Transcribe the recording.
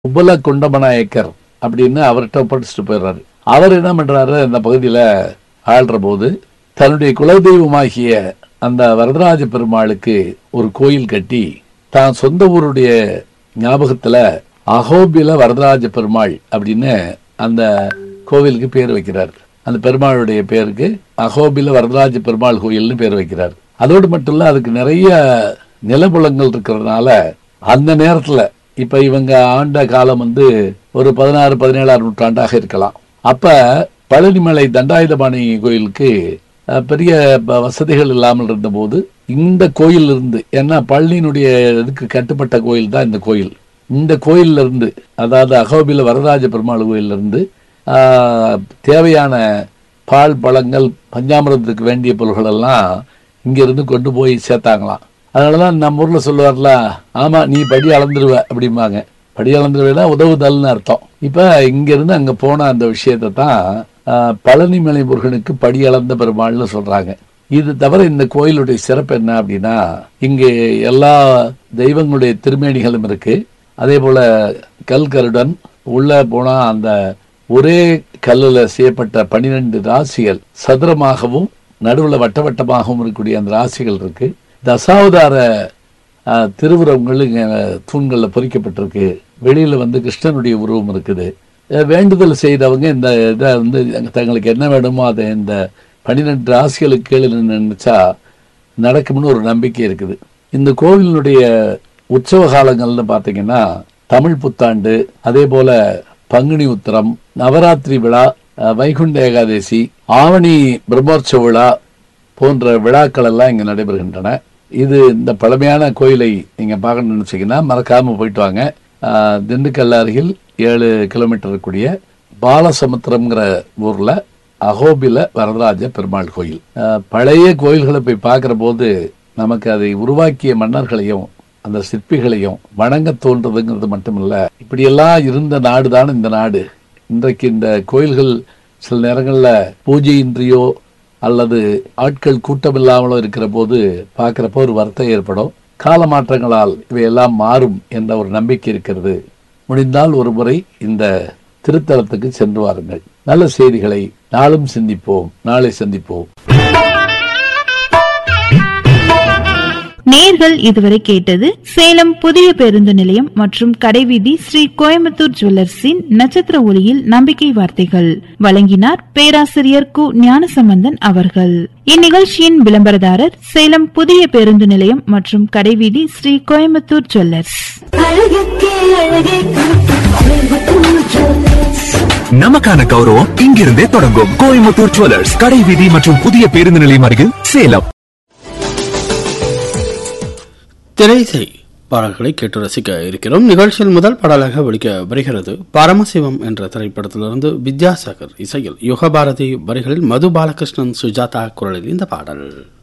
உபல குண்டமநாயக்கர் அப்படின்னு அவர்கிட்ட படிச்சுட்டு போயிடுறாரு அவர் என்ன பண்றாரு அந்த பகுதியில ஆள்ற போது தன்னுடைய குலதெய்வமாகிய அந்த வரதராஜ பெருமாளுக்கு ஒரு கோயில் கட்டி தான் சொந்த ஊருடைய ஞாபகத்துல அகோபில வரதராஜ பெருமாள் அப்படின்னு அந்த கோவிலுக்கு பேர் வைக்கிறார் அந்த பெருமாளுடைய பேருக்கு அகோபில வரதராஜ பெருமாள் கோயில்னு பேர் வைக்கிறார் அதோடு மட்டும் இல்ல அதுக்கு நிறைய நிலபுலங்கள் இருக்கிறதுனால அந்த நேரத்துல இப்ப இவங்க ஆண்ட காலம் வந்து ஒரு பதினாறு பதினேழாம் நூற்றாண்டாக இருக்கலாம் அப்ப பழனிமலை தண்டாயுதபாணி கோயிலுக்கு அஹ், பெரிய ப- வசதிகள் இல்லாமல் இருந்தபோது இந்த கோயில் இருந்து ஏன்னா பழனியினுடைய இதுக்கு கட்டுப்பட்ட கோயில் தான் இந்த கோயில் இந்த கோயில்ல இருந்து அதாவது அகோபில வரதராஜ பெருமாள் கோயில்ல இருந்து ஆஹ், தேவையான பால் பழங்கள் பஞ்சாமிரதத்துக்கு வேண்டிய பொருள்கள் எல்லாம் இங்கிருந்து கொண்டு போய் சேர்த்தாங்களாம் அதனாலதான் நம்ம ஊர்ல சொல்லுவார்ல ஆமா நீ படி அளந்துருவ அப்படிம்பாங்க படி அளந்துருவேனா உதவுதல்னு அர்த்தம் இப்ப இங்க இருந்து அங்க போன அந்த விஷயத்தை தான் ஆஹ், பழனிமலை முருகனுக்கு படி அளந்த பெருமாள்னு சொல்றாங்க இது தவிர இந்த கோயிலுடைய சிறப்பு என்ன அப்படின்னா இங்கே எல்லா தெய்வங்களுடைய திருமேனிகளும் இருக்கு அதே போல கல்கருடன் உள்ள போனா அந்த ஒரே கல்லுல செய்யப்பட்ட பன்னிரண்டு ராசிகள் சதுரமாகவும் நடுவுல வட்ட வட்டமாகவும் இருக்கக்கூடிய அந்த ராசிகள் இருக்கு தசாவதார ஆஹ், திருவுருவங்கள் இங்க தூண்கள்ல பொறிக்கப்பட்டிருக்கு வெளியில வந்து கிருஷ்ணனுடைய உருவம் இருக்குது அஹ், வேண்டுதல் செய்தவங்க இந்த இதை வந்து தங்களுக்கு என்ன வேணுமோ அதை இந்த பன்னிரெண்டு ராசிகளுக்கு கீழே நின்னு நினைச்சா நடக்கும்னு ஒரு நம்பிக்கை இருக்குது இந்த கோவிலினுடைய உற்சவ காலங்கள்னு பார்த்தீங்கன்னா தமிழ் புத்தாண்டு அதே போல பங்குனி உத்திரம் நவராத்திரி விழா அஹ், வைகுண்ட ஏகாதசி ஆவணி பிரம்மோற்சவ விழா போன்ற விழாக்கள் எல்லாம் இங்க நடைபெறுகின்றன இது இந்த பழமையான கோயிலை நீங்க பார்க்கணும்னு நினைச்சீங்கன்னா மறக்காம போயிட்டு வாங்க ஆஹ், திண்டுக்கல் அருகில் ஏழு கிலோமீட்டர் இருக்கக்கூடிய பாலசமுத்திரம்ங்கிற ஊர்ல அகோபில வரதராஜ பெருமாள் கோயில் ஆஹ், பழைய கோயில்களை போய் பார்க்கிற போது நமக்கு அதை உருவாக்கிய மன்னர்களையும் அந்த சிற்பிகளையும் வணங்க தோன்றதுங்கிறது மட்டுமில்ல இப்படியெல்லாம் இருந்த நாடு தான் இந்த நாடு இன்றைக்கு இந்த கோயில்கள் சில நேரங்கள்ல பூஜையின்றியோ அல்லது ஆட்கள் கூட்டம் இல்லாமலோ இருக்கிற போது பார்க்கிறப்போ ஒரு வருத்தம் ஏற்படும் கால மாற்றங்களால் இவையெல்லாம் மாறும் என்ற ஒரு நம்பிக்கை இருக்கிறது முடிந்தால் ஒரு முறை இந்த திருத்தலத்துக்கு சென்று வாருங்கள் நல்ல செய்திகளை நாளும் சிந்திப்போம் நாளை சந்திப்போம் நேர்கள் இதுவரை கேட்டது சேலம் புதிய பேருந்து நிலையம் மற்றும் கடைவீதி ஸ்ரீ கோயம்புத்தூர் ஜுவல்லர்ஸின் நட்சத்திர ஒளியில் நம்பிக்கை வார்த்தைகள் வழங்கினார் பேராசிரியர் கு ஞானசம்பந்தன் அவர்கள் இந்நிகழ்ச்சியின் விளம்பரதாரர் சேலம் புதிய பேருந்து நிலையம் மற்றும் கடைவீதி ஸ்ரீ கோயம்புத்தூர் ஜுவல்லர்ஸ் அழகுக்கே அழகே கோயம்புத்தூர் ஜுவல்லர்ஸ். நமக்கான கௌரவம் இங்கிருந்தே தொடங்கும் கோயம்புத்தூர் ஜுவல்லர்ஸ் கடை வீதி மற்றும் புதிய பேருந்து நிலையம் அருகில் சேலம் திரைசை பாடல்களை கேட்டு ரசிக்க இருக்கிறோம் நிகழ்ச்சியில் முதல் பாடலாக ஒழிக்க வருகிறது பரமசிவம் என்ற திரைப்படத்திலிருந்து வித்யாசாகர் இசையில் யுகபாரதி வரிகளில் மது பாலகிருஷ்ணன் சுஜாதா குரலில் இந்த பாடல்